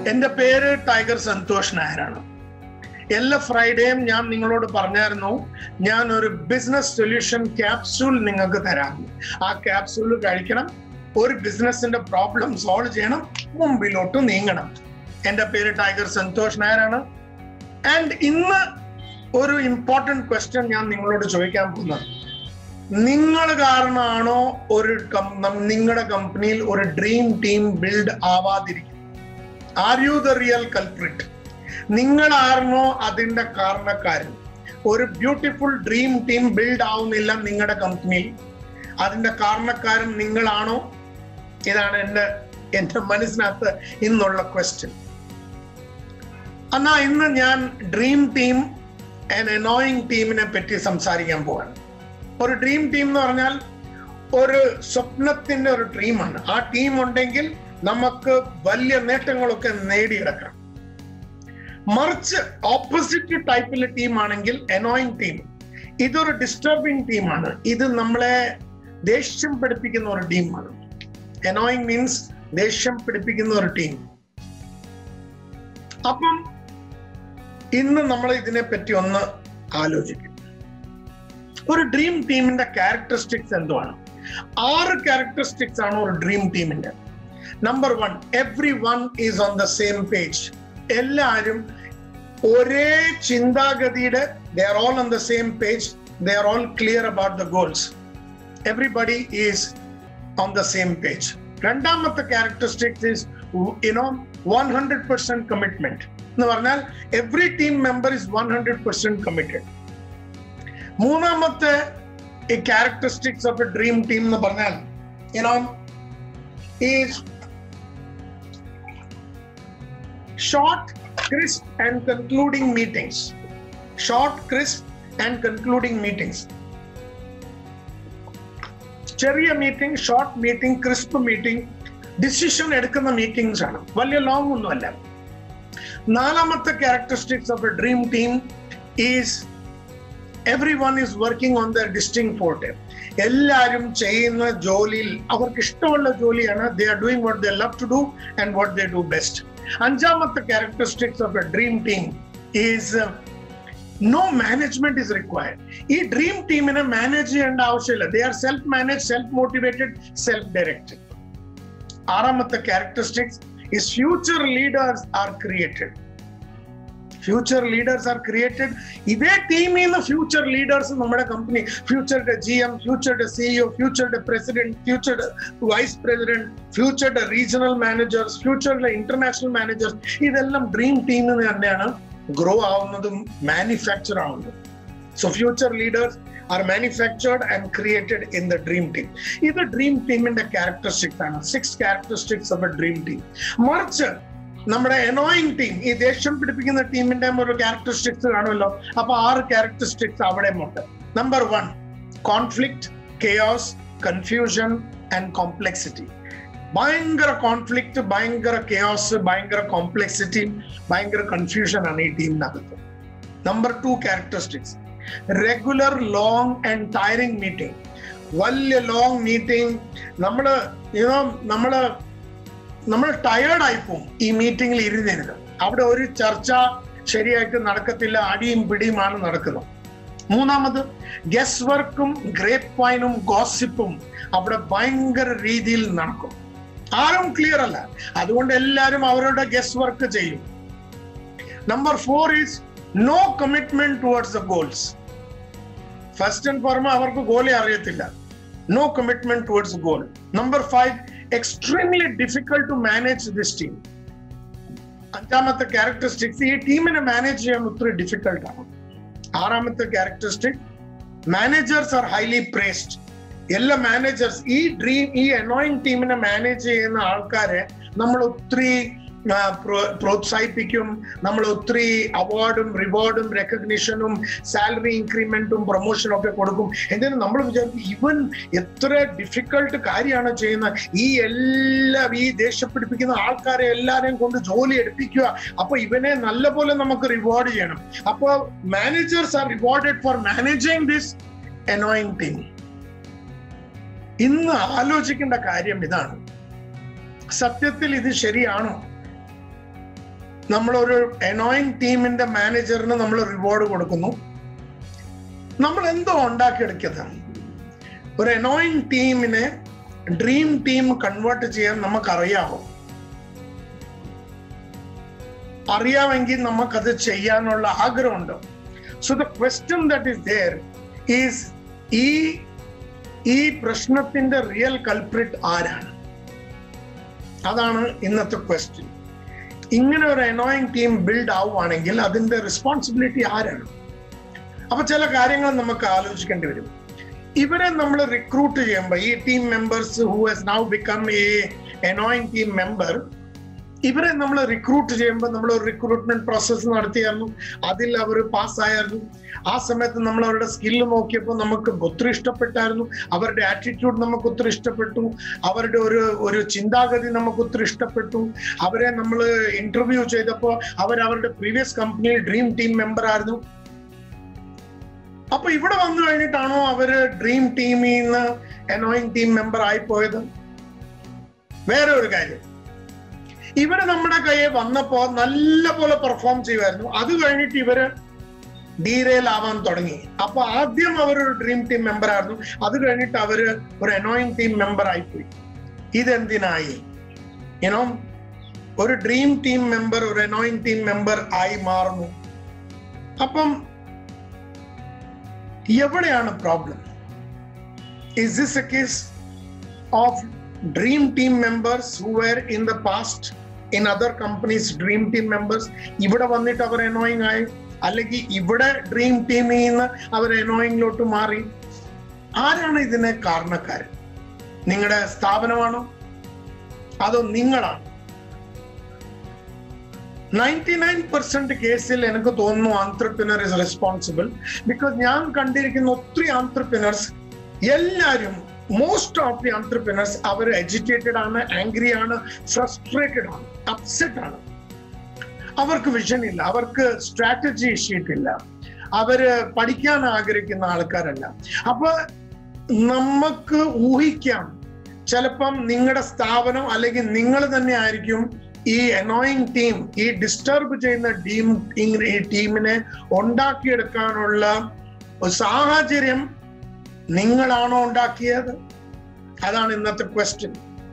എന്റെ പേര് ടൈഗർ സന്തോഷ് നായരാണ് എല്ലാ ഫ്രൈഡേയും ഞാൻ നിങ്ങളോട് പറഞ്ഞായിരുന്നു ഞാൻ ഒരു ബിസിനസ് സൊല്യൂഷൻ ക്യാപ്സൂൾ നിങ്ങൾക്ക് തരാം ആ ക്യാപ്സൂൾ കഴിക്കണം ഒരു ബിസിനസിന്റെ പ്രോബ്ലം സോൾവ് ചെയ്യണം മുമ്പിലോട്ട് നീങ്ങണം എന്റെ പേര് ടൈഗർ സന്തോഷ് നായരാണ് ആൻഡ് ഇന്ന് ഒരു ഇമ്പോർട്ടന്റ് ക്വസ്റ്റ്യൻ ഞാൻ നിങ്ങളോട് ചോദിക്കാൻ പോകുന്നത് നിങ്ങൾ കാരണമാണോ ഒരു നിങ്ങളുടെ കമ്പനിയിൽ ഒരു ഡ്രീം ടീം ബിൽഡ് ആവാതിരിക്കും are you the real culprit നിങ്ങളായിരുന്നോ അതിന്റെ കാരണക്കാരൻ ഒരു ബ്യൂട്ടിഫുൾ ഡ്രീം ടീം ബിൽഡ് ആവുന്നില്ല നിങ്ങളുടെ കമ്പനിയിൽ അതിന്റെ കാരണക്കാരൻ നിങ്ങളാണോ ഇതാണ് എന്റെ എന്റെ മനസ്സിനകത്ത് ഇന്നുള്ള ക്വസ്റ്റ്യൻ എന്നാ ഇന്ന് ഞാൻ ഡ്രീം ടീം ആൻഡ് എനോയിങ് ടീമിനെ പറ്റി സംസാരിക്കാൻ പോവാണ് ഒരു ഡ്രീം ടീം എന്ന് പറഞ്ഞാൽ ഒരു സ്വപ്നത്തിന്റെ ഒരു ടീമാണ് ആ ടീം ഉണ്ടെങ്കിൽ നമുക്ക് വലിയ നേട്ടങ്ങളൊക്കെ നേടിയെടുക്കാം മറിച്ച് ഓപ്പോസിറ്റ് ടൈപ്പിലെ ടീമാണെങ്കിൽ എനോയിങ് ടീം ഇതൊരു ഡിസ്റ്റർബിങ് ടീമാണ് ഇത് നമ്മളെ ദേഷ്യം പഠിപ്പിക്കുന്ന ഒരു ടീമാണ് എനോയിങ് മീൻസ് ദേഷ്യം പിടിപ്പിക്കുന്ന ഒരു ടീം അപ്പം ഇന്ന് നമ്മൾ ഇതിനെ പറ്റി ഒന്ന് ആലോചിക്കും ഒരു ഡ്രീം ടീമിന്റെ ക്യാരക്ടറിസ്റ്റിക്സ് എന്തുവാണ് ആറ് ക്യാരക്ടറിസ്റ്റിക്സ് ആണ് ഒരു ഡ്രീം ടീമിന്റെ number one everyone is on the same page എല്ലാവരും ഒരേ ചിന്താഗതിയുടെ they are all on the same page they are all clear about the goals everybody is on the same page രണ്ടാമത്തെ characteristics is you know one hundred percent commitment എന്ന് പറഞ്ഞാൽ every team member is one hundred percent committed മൂന്നാമത്തെ ഈ characteristics of a dream team എന്ന് പറഞ്ഞാൽ you know is short crisp and concluding meetings short crisp and concluding meetings ചെറിയ meeting short meeting crisp meeting decision എടുക്കുന്ന meetings ആണ് വലിയ long ഒന്നുമല്ല നാലാമത്തെ characteristics of a dream team is everyone is working on the distinct forte എല്ലാവരും ചെയ്യുന്ന ജോലിയിൽ അവർക്ക് ഇഷ്ടമുള്ള ജോലിയാണ് they are doing what they love to do and what they do best അഞ്ചാമത്തെ characteristics of a dream team is no management is required ഈ dream ടീമിനെ manage ചെയ്യേണ്ട ആവശ്യമില്ല they are self manage self motivated self directed ആറാമത്തെ characteristics is future leaders are created future leaders are created ഇതേ ടീമിൽ നിന്ന് future leaders നമ്മുടെ company ഫ്യൂച്ചറുടെ ജി എം ഫ്യൂച്ചറുടെ സിഇഒ ഫ്യൂച്ചറുടെ പ്രസിഡന്റ് ഫ്യൂച്ചറുടെ വൈസ് പ്രസിഡന്റ് ഫ്യൂച്ചറുടെ റീജിയണൽ മാനേജേഴ്സ് ഫ്യൂച്ചറിലെ ഇന്റർനാഷണൽ മാനേജേഴ്സ് ഇതെല്ലാം ഡ്രീം ടീമിൽ തന്നെയാണ് ഗ്രോ ആവുന്നതും മാനുഫാക്ചർ ആവുന്നതും so future leaders are manufactured and created in the dream team ഇത് ഡ്രീം ടീമിന്റെ ക്യാരക്ടറിസ്റ്റിക്സ് ആണ് six characteristics of a dream team മറിച്ച് നമ്മുടെ എനോയിങ് ടീം ഈ ദേഷ്യം പിടിപ്പിക്കുന്ന ടീമിന്റെ ഒരു ക്യാരക്ടറിസ്റ്റിക്സ് കാണുമല്ലോ അപ്പൊ ആറ് ക്യാരക്ടറിസ്റ്റിക്സ് അവിടെ ഉണ്ട് number one conflict chaos confusion and complexity ഭയങ്കര കോൺഫ്ലിക്റ്റ് ഭയങ്കര കെയോസ് ഭയങ്കര കോംപ്ലെക്സിറ്റി ഭയങ്കര കൺഫ്യൂഷൻ ആണ് ഈ ടീമിനകത്ത് number two characteristics regular long and tiring meeting വലിയ ലോങ് മീറ്റിംഗ് നമ്മള് യുനോ നമ്മള് നമ്മൾ ടയേർഡ് ആയിപ്പോവും ഈ മീറ്റിംഗിൽ ഇരുന്നിരുന്ന് അവിടെ ഒരു ചർച്ച ശരിയായിട്ട് നടക്കത്തില്ല അടിയും പിടിയുമാണ് നടക്കുന്നത് മൂന്നാമത് ഗസ് വർക്കും ഗ്രേപ്പ് വൈനും ഗോസിപ്പും അവിടെ ഭയങ്കര രീതിയിൽ നടക്കും ആരും ക്ലിയർ അല്ല അതുകൊണ്ട് എല്ലാവരും അവരുടെ ഗസ് വർക്ക് ചെയ്യും number four is no commitment towards the goals first and foremost അവർക്ക് ഗോളെ അറിയത്തില്ല no commitment towards goal number five extremely difficult to manage this team അഞ്ചാമത്തെ ക്യാരക്ടറിസ്റ്റിക്സ് ഈ ടീമിനെ മാനേജ് ചെയ്യാൻ ഒത്തിരി ഡിഫിക്കൽട്ട് ആണ് ആറാമത്തെ characteristic managers are highly praised എല്ലാ മാനേജേഴ്സ് ഈ ഡ്രീം ഈ അനോയിങ് ടീമിനെ മാനേജ് ചെയ്യുന്ന ആൾക്കാരെ നമ്മൾ ഒത്തിരി പ്രോത്സാഹിപ്പിക്കും നമ്മൾ ഒത്തിരി അവാർഡും റിവാർഡും റെക്കഗ്നിഷനും സാലറി ഇൻക്രിമെന്റും പ്രൊമോഷനും ഒക്കെ കൊടുക്കും എന്തിനും നമ്മൾ വിചാരിക്കും ഇവൻ എത്ര ഡിഫിക്കൾട്ട് കാര്യമാണ് ചെയ്യുന്നത് ഈ എല്ലാം ഈ ദേഷ്യപ്പിടിപ്പിക്കുന്ന ആൾക്കാരെ എല്ലാരെയും കൊണ്ട് ജോലി എടുപ്പിക്കുക അപ്പൊ ഇവനെ നല്ലപോലെ നമുക്ക് റിവാർഡ് ചെയ്യണം അപ്പൊ managers are rewarded for managing this annoying team ഇന്ന് ആലോചിക്കേണ്ട കാര്യം ഇതാണ് സത്യത്തിൽ ഇത് ശരിയാണോ നമ്മളൊരു എനോയിങ് ടീമിന്റെ മാനേജറിന് നമ്മൾ റിവാർഡ് കൊടുക്കുന്നു നമ്മൾ എന്തോ ഉണ്ടാക്കിയെടുക്കുന്നത് ഒരു എനോയിങ് ടീമിനെ ഡ്രീം ടീം കൺവേർട്ട് ചെയ്യാൻ നമുക്കറിയാമോ അറിയാമെങ്കിൽ നമുക്കത് ചെയ്യാനുള്ള ആഗ്രഹമുണ്ട് so the question that is there is ഈ ഈ പ്രശ്നത്തിന്റെ റിയൽ കൾപ്രിറ്റ് ആരാണ് അതാണ് ഇന്നത്തെ ക്വസ്റ്റ്യൻ ഇങ്ങനെ ഒരു എനോയിങ് ടീം ബിൽഡ് ആവുകയാണെങ്കിൽ അതിന്റെ റെസ്പോൺസിബിലിറ്റി ആരാണ് അപ്പൊ ചില കാര്യങ്ങൾ നമുക്ക് ആലോചിക്കേണ്ടി വരും ഇവരെ നമ്മൾ റിക്രൂട്ട് ചെയ്യുമ്പോൾ ഈ team members who has now become a annoying team member ഇവരെ നമ്മൾ റിക്രൂട്ട് ചെയ്യുമ്പോൾ നമ്മൾ ഒരു റിക്രൂട്ട്മെന്റ് പ്രോസസ്സ് നടത്തിയായിരുന്നു അതിൽ അവർ പാസ്സായിരുന്നു ആ സമയത്ത് നമ്മൾ അവരുടെ സ്കില്ല് നോക്കിയപ്പോൾ നമുക്ക് ഒത്തിരി ഇഷ്ടപ്പെട്ടായിരുന്നു അവരുടെ ആറ്റിറ്റ്യൂഡ് നമുക്ക് ഒത്തിരി ഇഷ്ടപ്പെട്ടു അവരുടെ ഒരു ഒരു ചിന്താഗതി നമുക്ക് ഒത്തിരി ഇഷ്ടപ്പെട്ടു അവരെ നമ്മൾ ഇന്റർവ്യൂ ചെയ്തപ്പോൾ അവർ അവരുടെ പ്രീവിയസ് കമ്പനിയിൽ ഡ്രീം ടീം മെമ്പർ ആയിരുന്നു അപ്പൊ ഇവിടെ വന്നു കഴിഞ്ഞിട്ടാണോ അവര് ഡ്രീം ടീമിൽ നിന്ന് എനോയിങ് ടീം മെമ്പർ ആയി പോയത് വേറെ ഒരു കാര്യം ഇവര് നമ്മുടെ കയ്യിൽ വന്നപ്പോ നല്ല പോലെ പെർഫോം ചെയ്യുമായിരുന്നു അത് കഴിഞ്ഞിട്ട് ഇവര് ഡീറെയിൽ ആവാൻ തുടങ്ങി അപ്പൊ ആദ്യം അവർ ഒരു ഡ്രീം ടീം മെമ്പർ ആയിരുന്നു അത് കഴിഞ്ഞിട്ട് അവര് ഒരു എനോയിങ് ടീം മെമ്പർ ആയിപ്പോയി ഇതെന്തിനായി യുനോ ഒരു ഡ്രീം ടീം മെമ്പർ ഒരു എനോയിങ് ടീം മെമ്പർ ആയി മാറുന്നു അപ്പം എവിടെയാണ് problem is this a case of dream team members who were in the past in other companies dream team members ഇവിടെ വന്നിട്ട് അവർ എനോയിങ് ആയി അല്ലെങ്കിൽ ഇവിടെ ഡ്രീം ടീമിൽ നിന്ന് അവർ എനോയിങ്ങിലോട്ട് മാറി ആരാണ് ഇതിന് കാരണക്കാരൻ നിങ്ങളുടെ സ്ഥാപനമാണോ അതോ നിങ്ങളാണ് നയൻറ്റി നയൻ പെർസെന്റ് കേസിൽ എനിക്ക് തോന്നുന്നു ആന്ത്രപ്രിനർ ഇസ് റെസ്പോൺസിബിൾ ബിക്കോസ് ഞാൻ കണ്ടിരിക്കുന്ന ഒത്തിരി ആന്ത്രപ്രിനേഴ്സ് എല്ലാവരും മോസ്റ്റ് ഓഫ് ദി ആന്ത്രപ്രിനേഴ്സ് അവർ എഡ്യൂക്കേറ്റഡ് ആണ് ആംഗ്രി ആണ് ഫ്രസ്ട്രേറ്റഡ് ആണ് അപ്സെറ്റ് ആണ് അവർക്ക് വിഷൻ ഇല്ല അവർക്ക് സ്ട്രാറ്റജി ഷീറ്റ് ഇല്ല അവര് പഠിക്കാൻ ആഗ്രഹിക്കുന്ന ആൾക്കാരല്ല അപ്പൊ നമുക്ക് ഊഹിക്കാം ചിലപ്പം നിങ്ങളുടെ സ്ഥാപനം അല്ലെങ്കിൽ നിങ്ങൾ തന്നെ ആയിരിക്കും ഈ അനോയിങ് ടീം ഈ ഡിസ്റ്റർബ് ചെയ്യുന്ന ടീം ഈ ടീമിനെ ഉണ്ടാക്കിയെടുക്കാനുള്ള ഒരു സാഹചര്യം നിങ്ങളാണോ ഉണ്ടാക്കിയത് അതാണ് ഇന്നത്തെ ക്വസ്റ്റ്യൻ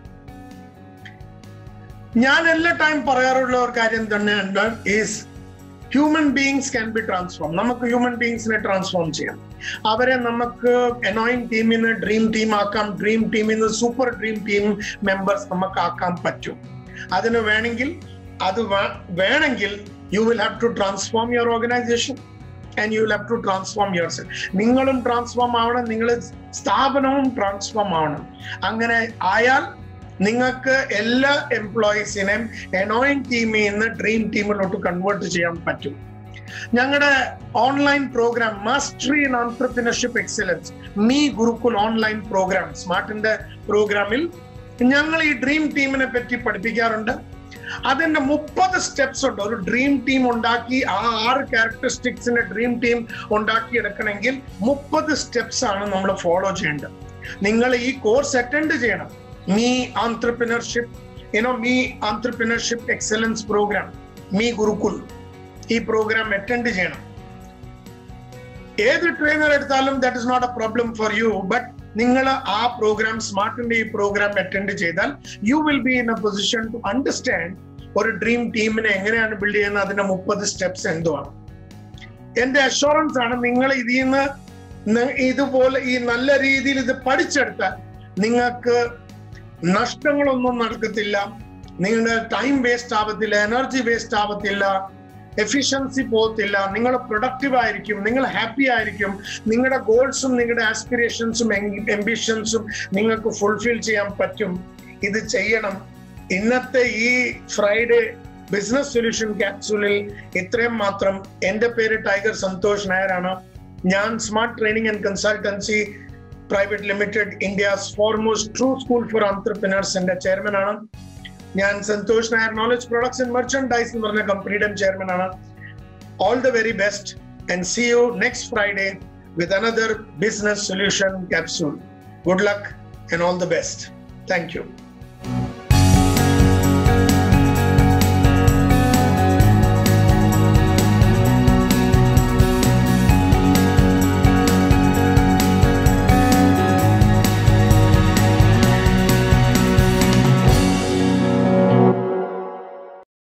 ഞാൻ എല്ലാ ടൈം പറയാറുള്ള ഒരു കാര്യം തന്നെയുണ്ട് is human beings can be transform നമുക്ക് ഹ്യൂമൻ ബീങ്സിനെ ട്രാൻസ്ഫോം ചെയ്യാം അവരെ നമുക്ക് എനോയിങ് ടീമിൽ നിന്ന് ഡ്രീം ടീം ആക്കാം ഡ്രീം ടീമിൽ നിന്ന് സൂപ്പർ ഡ്രീം ടീം മെമ്പേഴ്സ് നമുക്ക് ആക്കാൻ പറ്റും അതിന് വേണമെങ്കിൽ അത് വേണമെങ്കിൽ you will have to transform your organization and you will have to transform yourself നിങ്ങളും ട്രാൻസ്ഫോം ആവണം നിങ്ങൾ സ്ഥാപനവും ട്രാൻസ്ഫോം ആവണം അങ്ങനെ ആയാൽ നിങ്ങൾക്ക് എല്ലാ എംപ്ലോയീസിനെയും എനോയിങ് ടീമിൽ നിന്ന് ഡ്രീം ടീമിലോട്ട് കൺവേർട്ട് ചെയ്യാൻ പറ്റും ഞങ്ങളുടെ online program mastery in entrepreneurship excellence me Gurukul online program സ്മാർട്ടിന്റെ പ്രോഗ്രാമിൽ ഞങ്ങൾ ഈ ഡ്രീം ടീമിനെ പറ്റി പഠിപ്പിക്കാറുണ്ട് അതിന്റെ മുപ്പത് സ്റ്റെപ്സ് ഉണ്ട് ഒരു ഡ്രീം ടീം ഉണ്ടാക്കി ആ ആറ് ക്യാരക്ടറിസ്റ്റിക്സിന്റെ ഡ്രീം ടീം ഉണ്ടാക്കി എടുക്കണമെങ്കിൽ മുപ്പത് സ്റ്റെപ്സ് ആണ് നമ്മൾ ഫോളോ ചെയ്യേണ്ടത് നിങ്ങൾ ഈ കോഴ്സ് അറ്റൻഡ് ചെയ്യണം me entrepreneurship you know me entrepreneurship excellence program me Gurukul ഈ പ്രോഗ്രാം അറ്റൻഡ് ചെയ്യണം ഏത് ട്രെയിനർ എടുത്താലും that is not a problem for you but നിങ്ങൾ ആ പ്രോഗ്രാം സ്മാർട്ടിന്റെ ഈ പ്രോഗ്രാം അറ്റൻഡ് ചെയ്താൽ you will be in a position to understand ഒരു ഡ്രീം ടീമിനെ എങ്ങനെയാണ് ബിൽഡ് ചെയ്യുന്നത് അതിന്റെ മുപ്പത് സ്റ്റെപ്സ് എന്തുവാണ് എന്റെ അഷുറൻസ് ആണ് നിങ്ങൾ ഇതിൽ നിന്ന് ഇതുപോലെ ഈ നല്ല രീതിയിൽ ഇത് പഠിച്ചെടുത്താൽ നിങ്ങൾക്ക് നഷ്ടങ്ങളൊന്നും നടക്കത്തില്ല നിങ്ങളുടെ ടൈം വേസ്റ്റ് ആവത്തില്ല എനർജി വേസ്റ്റ് ആവത്തില്ല എഫിഷ്യൻസി പോകത്തില്ല നിങ്ങൾ പ്രൊഡക്റ്റീവ് ആയിരിക്കും നിങ്ങൾ ഹാപ്പി ആയിരിക്കും നിങ്ങളുടെ ഗോൾസും നിങ്ങളുടെ ആസ്പിറേഷൻസും എംബിഷൻസും നിങ്ങൾക്ക് ഫുൾഫിൽ ചെയ്യാൻ പറ്റും ഇത് ചെയ്യണം ഇന്നത്തെ ഈ ഫ്രൈഡേ ബിസിനസ് സൊല്യൂഷൻ ക്യാപ്സൂളിൽ ഇത്രയും മാത്രം എന്റെ പേര് ടൈഗർ സന്തോഷ് നായരാണ് ഞാൻ Smart Training and Consultancy Private Limited India's foremost true school for ആന്ത്രപ്രിനേഴ്സിന്റെ ചെയർമാൻ ആണ് ഞാൻ Santhosh Nair knowledge products and merchandise എന്ന് പറഞ്ഞ കമ്പനിയുടെ ചെയർമാൻ ആണ് all the very best and see you next Friday with another business solution capsule good luck and all the best thank U